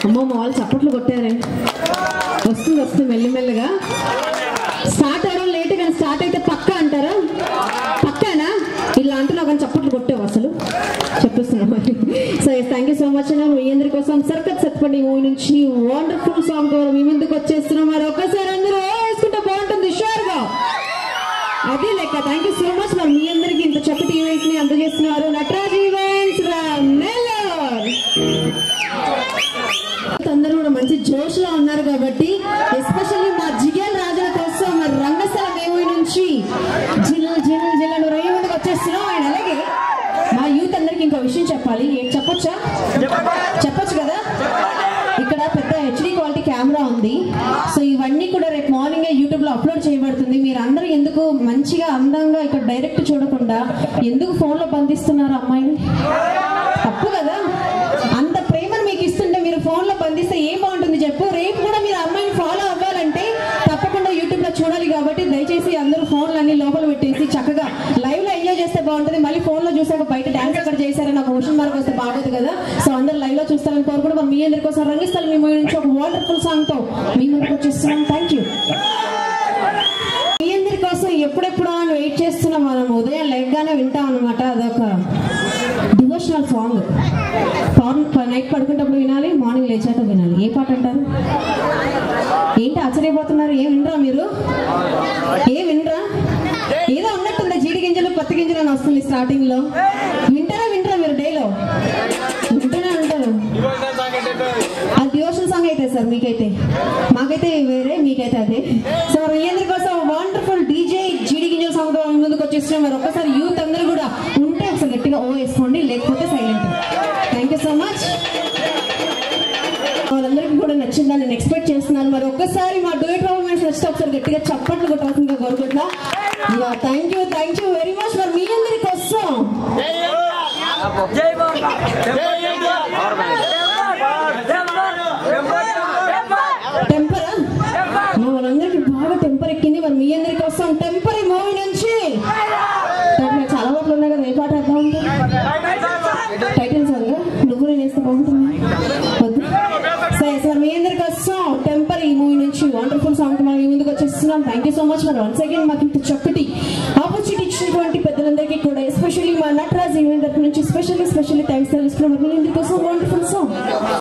అమ్మో మా వాళ్ళు చప్పట్లు కొట్టారే వస్తుంది వస్తుంది మెల్లిమెల్లగా స్టార్ట్ అవడం లేట్ కానీ స్టార్ట్ అయితే పక్క అంటారా పక్కానా ఇలా అంటున్నావు కానీ చప్పట్లు కొట్టావు అసలు చెప్పేస్తున్నాం so thank you so much అన్న మీ అందరి కోసం సర్కత్ సత్పండి మూవీ నుంచి వండర్ఫుల్ సాంగ్ ద్వారా మీ ముందుకు వచ్చేస్తున్నాం మరి ఒక్కసారి అందరూ ఓ వేసుకుంటే బాగుంటుంది షూర్గా అదే లెక్క థ్యాంక్ యూ సో మచ్ మరి మీ అందరికి ఇంత చక్కటి ఈవెంట్ ని అందజేస్తున్నారు నటరాజ్ ఈవెంట్స్ నెల్లూరు అందరూ కూడా మంచి జోష్ లో ఉన్నారు కాబట్టి ఎస్పెషల్లీ మా జిగేల్ రాజుల కోసం మరి రంగస్థల మూవీ నుంచి జిల్ జిల్ జిల్లను రేయి ముందుకు వచ్చేస్తున్నాం అండ్ అలాగే మా యూత్ అందరికి ఇంకో విషయం చెప్పాలి ఏంటి చెప్పొచ్చా చెప్పొచ్చు కదా ఇక్కడ పెద్ద హెచ్డి క్వాలిటీ కెమెరా ఉంది సో ఇవన్నీ కూడా రేపు మార్నింగ్ యూట్యూబ్ లో అప్లోడ్ చేయబడుతుంది మీరు అందరూ ఎందుకు మంచిగా అందంగా ఇక్కడ డైరెక్ట్ చూడకుండా ఎందుకు ఫోన్ లో బంధిస్తున్నారు అమ్మాయిని తప్పు కదా అంత ప్రేమను మీకు ఇస్తుంటే మీరు ఫోన్ లో బంధిస్తే ఏం బాగుంటుంది చెప్పు రేపు కూడా మీరు అమ్మాయిని ఫాలో అవ్వాలంటే తప్పకుండా యూట్యూబ్ లో చూడాలి కాబట్టి దయచేసి అందరూ ఫోన్లు అన్ని లోపల పెట్టేసి చక్కగా లైవ్ లో ఎంజాయ్ చేస్తే బాగుంటుంది మళ్ళీ ఫోన్ లో చూసాక బయట డాన్స్ ఎక్కడ చేశారని ఒక క్వశ్చన్ మార్క్ వస్తే బాగోదు కదా సో అందరూ లైవ్ లో చూస్తారని కోరుకుంటూ మరి మీ అందరి కోసం రంగిస్తాను మీ మూవీ నుంచి ఒక వండర్ఫుల్ సాంగ్ తో మీ ముందుకు వచ్చేస్తున్నాం థ్యాంక్ యూ మీ అందరి కోసం ఎప్పుడెప్పుడు అని వెయిట్ చేస్తున్నాం మనం ఉదయం లెగ్గానే వింటాం అనమాట అదొక డివోషనల్ సాంగ్ నైట్ పడుకునేటప్పుడు వినాలి మార్నింగ్ లేచాక వినాలి ఏ పాట అంటారు ఏంటి ఆశ్చర్యపోతున్నారు ఏం వినరా మీరు ఏ వినరా ఏదో ఉన్నట్టుంది జీడి గింజలు పత్తి గింజలు అని వస్తుంది స్టార్టింగ్ లో వింటారా వింటారా మీరు డేలో వింటూనే ఉంటారు అది డివోషన్ సాంగ్ అయితే సార్ మీకైతే మాకైతే వేరే మీకైతే అదే సో మీ అందరి కోసం వండర్ఫుల్ డీజే జీడి గింజల సాంగ్ తో మీ ముందుకు వచ్చేస్తున్నాం మరి ఒక్కసారి యూత్ అందరూ కూడా ఉంటే ఒకసారి గట్టిగా ఓ వేసుకోండి లేకపోతే silent thank you so much వాళ్ళందరికీ కూడా నచ్చిందని నేను ఎక్స్పెక్ట్ చేస్తున్నాను మరి ఒక్కసారి మా డూయట్ పర్ఫార్మెన్స్ నచ్చితే ఒకసారి గట్టిగా చప్పట్లు కొట్టాల్సిందిగా కోరుకుంటున్నా thank you thank you very much మరి మీ అందరి కోసం టెంపరా వాళ్ళందరికీ బాగా టెంపర్ ఎక్కింది మరి మీ అందరి కోసం టెంపర్ మూవీ నుంచి నాకు చాలా పాటలు ఉన్నాయి కదా ఏ పాట వేద్దాం అంటే టైటిల్ సాంగ్ నువ్వు నేను వేస్తే బాగుంటుంది వద్దు సరే సార్ మీ అందరి కోసం టెంపర్ ఈ మూవీ నుంచి వండర్ఫుల్ సాంగ్ మనం మీ ముందుకు వచ్చేస్తున్నాం థ్యాంక్ యూ సో మచ్ మరి వన్స్ అగైన్ మాకు ఇంత చక్కటి ఆపర్చునిటీ ఇచ్చినటువంటి పెద్దలందరికీ కూడా ఎస్పెషల్లీ మా నటరాజ్ ఈవెంట్ తరపు నుంచి స్పెషల్లీ స్పెషల్లీ థ్యాంక్స్ తెలుస్తున్నాం మరి మీ అందరి కోసం వండర్ఫుల్ సాంగ్